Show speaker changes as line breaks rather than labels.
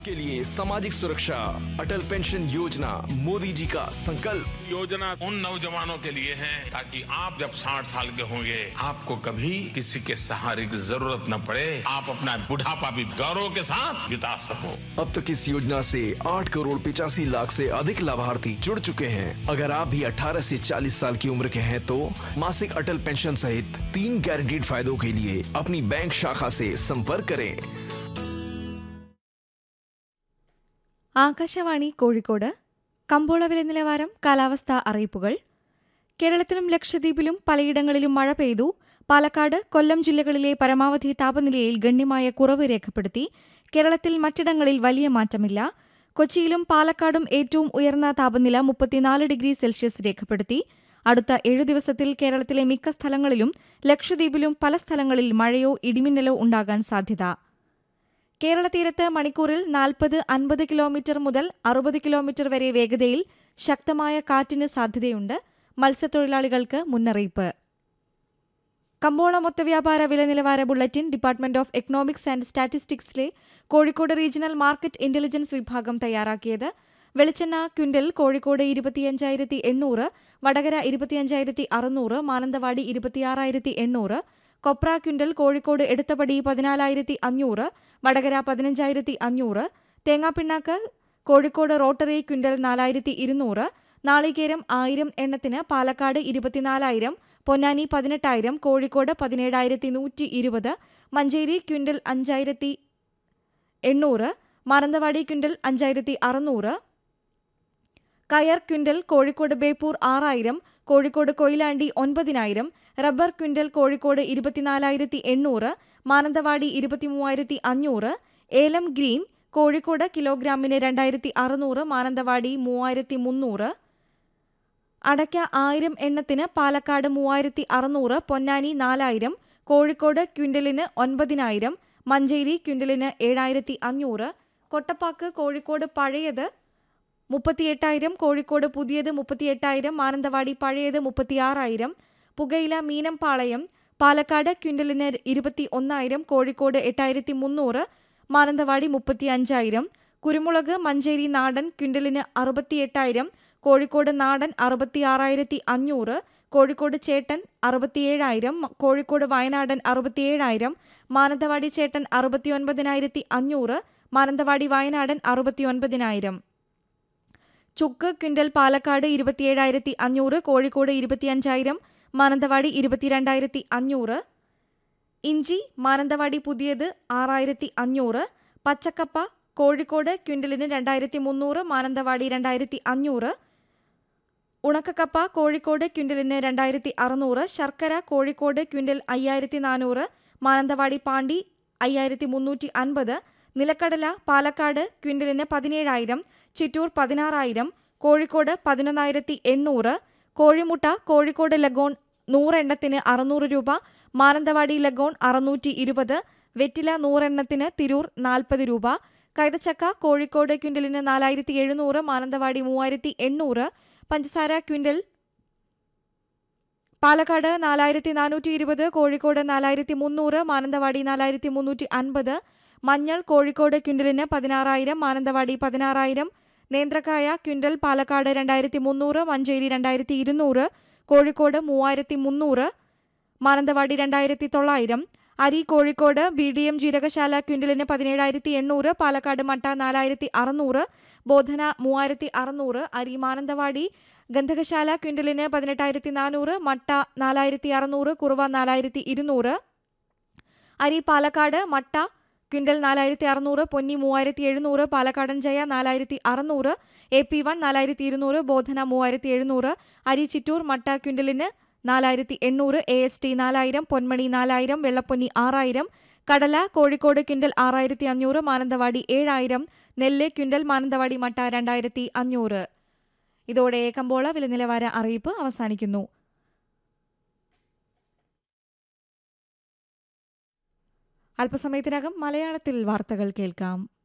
के लिए सामाजिक सुरक्षा अटल पेंशन योजना मोदी जी का संकल्प
योजना उन नौजवानों के लिए है ताकि आप जब 60 साल के होंगे आपको कभी किसी के सहारे की जरूरत न पड़े आप अपना बुढ़ापा भी गौरव के साथ बिता सको
अब तक इस योजना से 8 करोड़ पिचासी लाख से अधिक लाभार्थी जुड़ चुके हैं अगर आप भी 18 से 40 साल की उम्र के हैं तो मासिक अटल पेंशन सहित तीन गारंटीड फायदों के लिए अपनी बैंक शाखा से संपर्क करें
ആകാശവാണി കോഴിക്കോട് കമ്പോള വില നിലവാരം കാലാവസ്ഥാ അറിയിപ്പുകൾ കേരളത്തിലും ലക്ഷദ്വീപിലും പലയിടങ്ങളിലും മഴ പെയ്തു പാലക്കാട് കൊല്ലം ജില്ലകളിലെ പരമാവധി താപനിലയിൽ ഗണ്യമായ കുറവ് രേഖപ്പെടുത്തി കേരളത്തിൽ മറ്റിടങ്ങളിൽ വലിയ മാറ്റമില്ല കൊച്ചിയിലും പാലക്കാടും ഏറ്റവും ഉയർന്ന താപനില മുപ്പത്തിനാല് ഡിഗ്രി സെൽഷ്യസ് രേഖപ്പെടുത്തി അടുത്ത ഏഴു ദിവസത്തിൽ കേരളത്തിലെ മിക്ക സ്ഥലങ്ങളിലും ലക്ഷദ്വീപിലും പല സ്ഥലങ്ങളിൽ മഴയോ ഇടിമിന്നലോ ഉണ്ടാകാൻ സാധ്യത കേരള തീരത്ത് മണിക്കൂറിൽ നാൽപ്പത് അൻപത് കിലോമീറ്റർ മുതൽ അറുപത് കിലോമീറ്റർ വരെ വേഗതയിൽ ശക്തമായ കാറ്റിന് സാധ്യതയുണ്ട് മത്സ്യത്തൊഴിലാളികൾക്ക് മുന്നറിയിപ്പ് കമ്പോള മൊത്തവ്യാപാര വില നിലവാര bulletin department of economics and സ്റ്റാറ്റിസ്റ്റിക്സിലെ കോഴിക്കോട് റീജിയണൽ മാർക്കറ്റ് ഇന്റലിജൻസ് വിഭാഗം തയ്യാറാക്കിയത് വെളിച്ചെണ്ണ ക്വിന്റൽ കോഴിക്കോട് ഇരുപത്തിയഞ്ചായിരത്തി എണ്ണൂറ് വടകര ഇരുപത്തിയഞ്ചായിരത്തി അറുന്നൂറ് മാനന്തവാടി ഇരുപത്തിയാറായിരത്തി എണ്ണൂറ് കൊപ്ര ക്വിന്റൽ കോഴിക്കോട് എടുത്തപടി പതിനാലായിരത്തി അഞ്ഞൂറ് വടകര പതിനഞ്ചായിരത്തി അഞ്ഞൂറ് തേങ്ങാപ്പിണ്ണാക്ക് കോഴിക്കോട് റോട്ടറി ക്വിന്റൽ നാലായിരത്തി ഇരുന്നൂറ് നാളികേരം ആയിരം എണ്ണത്തിന് പാലക്കാട് ഇരുപത്തിനാലായിരം പൊന്നാനി പതിനെട്ടായിരം കോഴിക്കോട് പതിനേഴായിരത്തി നൂറ്റി ഇരുപത് മഞ്ചേരി ക്വിന്റൽ അഞ്ചായിരത്തി എണ്ണൂറ് മാനന്തവാടി ക്വിന്റൽ അഞ്ചായിരത്തി അറുന്നൂറ് കയർ ക്വിന്റൽ കോഴിക്കോട് ബേപ്പൂർ ആറായിരം കോഴിക്കോട് കൊയിലാണ്ടി ഒൻപതിനായിരം റബ്ബർ ക്വിന്റൽ കോഴിക്കോട് ഇരുപത്തിനാലായിരത്തി എണ്ണൂറ് മാനന്തവാടി ഇരുപത്തിമൂവായിരത്തി അഞ്ഞൂറ് ഏലം ഗ്രീൻ കോഴിക്കോട് കിലോഗ്രാമിന് രണ്ടായിരത്തി അറുന്നൂറ് മാനന്തവാടി മൂവായിരത്തി മുന്നൂറ് അടയ്ക്ക ആയിരം എണ്ണത്തിന് പാലക്കാട് മൂവായിരത്തി അറുന്നൂറ് പൊന്നാനി നാലായിരം കോഴിക്കോട് ക്വിന്റലിന് ഒൻപതിനായിരം മഞ്ചേരി ക്വിന്റലിന് ഏഴായിരത്തി അഞ്ഞൂറ് കൊട്ടപ്പാക്ക് കോഴിക്കോട് പഴയത് മുപ്പത്തിയെട്ടായിരം കോഴിക്കോട് പുതിയത് മുപ്പത്തിയെട്ടായിരം മാനന്തവാടി പഴയത് മുപ്പത്തിയാറായിരം പുകയില മീനംപാളയം പാലക്കാട് ക്വിന്റലിന് ഇരുപത്തി ഒന്നായിരം കോഴിക്കോട് എട്ടായിരത്തി മുന്നൂറ് മാനന്തവാടി മുപ്പത്തിയഞ്ചായിരം കുരുമുളക് മഞ്ചേരി നാടൻ ക്വിന്റലിന് അറുപത്തിയെട്ടായിരം കോഴിക്കോട് നാടൻ അറുപത്തിയാറായിരത്തി അഞ്ഞൂറ് കോഴിക്കോട് ചേട്ടൻ അറുപത്തിയേഴായിരം കോഴിക്കോട് വയനാടൻ അറുപത്തിയേഴായിരം മാനന്തവാടി ചേട്ടൻ അറുപത്തിയൊൻപതിനായിരത്തി അഞ്ഞൂറ് മാനന്തവാടി വയനാടൻ അറുപത്തിയൊൻപതിനായിരം ചുക്ക് ക്വിന്റൽ പാലക്കാട് ഇരുപത്തിയേഴായിരത്തി അഞ്ഞൂറ് കോഴിക്കോട് ഇരുപത്തിയഞ്ചായിരം മാനന്തവാടി ഇരുപത്തിരണ്ടായിരത്തി അഞ്ഞൂറ് ഇഞ്ചി മാനന്തവാടി പുതിയത് ആറായിരത്തി അഞ്ഞൂറ് പച്ചക്കപ്പ കോഴിക്കോട് ക്വിന്റലിന് രണ്ടായിരത്തി മുന്നൂറ് മാനന്തവാടി രണ്ടായിരത്തി അഞ്ഞൂറ് ഉണക്കക്കപ്പ കോഴിക്കോട് ക്വിന്റലിന് രണ്ടായിരത്തി അറുന്നൂറ് ശർക്കര കോഴിക്കോട് ക്വിന്റൽ അയ്യായിരത്തി നാനൂറ് മാനന്തവാടി പാണ്ടി അയ്യായിരത്തി മുന്നൂറ്റി അൻപത് നിലക്കടല പാലക്കാട് ക്വിന്റലിന് പതിനേഴായിരം ചിറ്റൂർ പതിനാറായിരം കോഴിക്കോട് പതിനൊന്നായിരത്തി എണ്ണൂറ് കോഴിമുട്ട കോഴിക്കോട് ലഗോൺ നൂറെണ്ണത്തിന് അറുന്നൂറ് രൂപ മാനന്തവാടി ലഗോൺ അറുന്നൂറ്റി ഇരുപത് വെറ്റില നൂറെണ്ണത്തിന് തിരൂർ നാൽപ്പത് രൂപ കൈതച്ചക്ക കോഴിക്കോട് ക്വിന്റലിന് നാലായിരത്തി എഴുന്നൂറ് മാനന്തവാടി മൂവായിരത്തി എണ്ണൂറ് പഞ്ചസാര ക്വിന്റൽ പാലക്കാട് നാലായിരത്തി നാനൂറ്റി ഇരുപത് കോഴിക്കോട് നാലായിരത്തി മുന്നൂറ് മാനന്തവാടി നാലായിരത്തി മുന്നൂറ്റി അൻപത് മഞ്ഞൾ കോഴിക്കോട് ക്വിന്റലിന് പതിനാറായിരം മാനന്തവാടി പതിനാറായിരം നേന്ത്രക്കായ ക്വിന്റൽ പാലക്കാട് രണ്ടായിരത്തി മുന്നൂറ് മഞ്ചേരി രണ്ടായിരത്തി ഇരുന്നൂറ് കോഴിക്കോട് മൂവായിരത്തി മുന്നൂറ് മാനന്തവാടി രണ്ടായിരത്തി തൊള്ളായിരം അരി Kozhikode B D M Jeerakasala ക്വിന്റലിന് പതിനേഴായിരത്തി എണ്ണൂറ് പാലക്കാട് മട്ട നാലായിരത്തി അറുന്നൂറ് ബോധന മൂവായിരത്തി അറുന്നൂറ് അരി മാനന്തവാടി ഗന്ധകശാല ക്വിന്റലിന് പതിനെട്ടായിരത്തി നാനൂറ് മട്ട നാലായിരത്തി അറുന്നൂറ് കുറുവ നാലായിരത്തി ഇരുന്നൂറ് അരി പാലക്കാട് മട്ട ക്വിന്റൽ നാലായിരത്തി അറുന്നൂറ് പൊന്നി മൂവായിരത്തി എഴുന്നൂറ് പാലക്കാടൻ ജയ നാലായിരത്തി അറുന്നൂറ് എ പി വൺ നാലായിരത്തി ഇരുന്നൂറ് ബോധന മൂവായിരത്തി എഴുന്നൂറ് അരി ചിറ്റൂർ മട്ട ക്വിന്റലിന് നാലായിരത്തി എണ്ണൂറ് എ എസ് ടി നാലായിരം പൊന്മണി നാലായിരം വെള്ളപ്പൊന്നി ആറായിരം കടല കോഴിക്കോട് ക്വിന്റൽ ആറായിരത്തി അഞ്ഞൂറ് മാനന്തവാടി ഏഴായിരം നെല്ല് ക്വിന്റൽ മാനന്തവാടി മട്ട രണ്ടായിരത്തി അഞ്ഞൂറ് ഇതോടെ കമ്പോള വില നിലവാര അറിയിപ്പ് അവസാനിക്കുന്നു അല്പസമയത്തിനകം മലയാളത്തിൽ വാർത്തകൾ കേൾക്കാം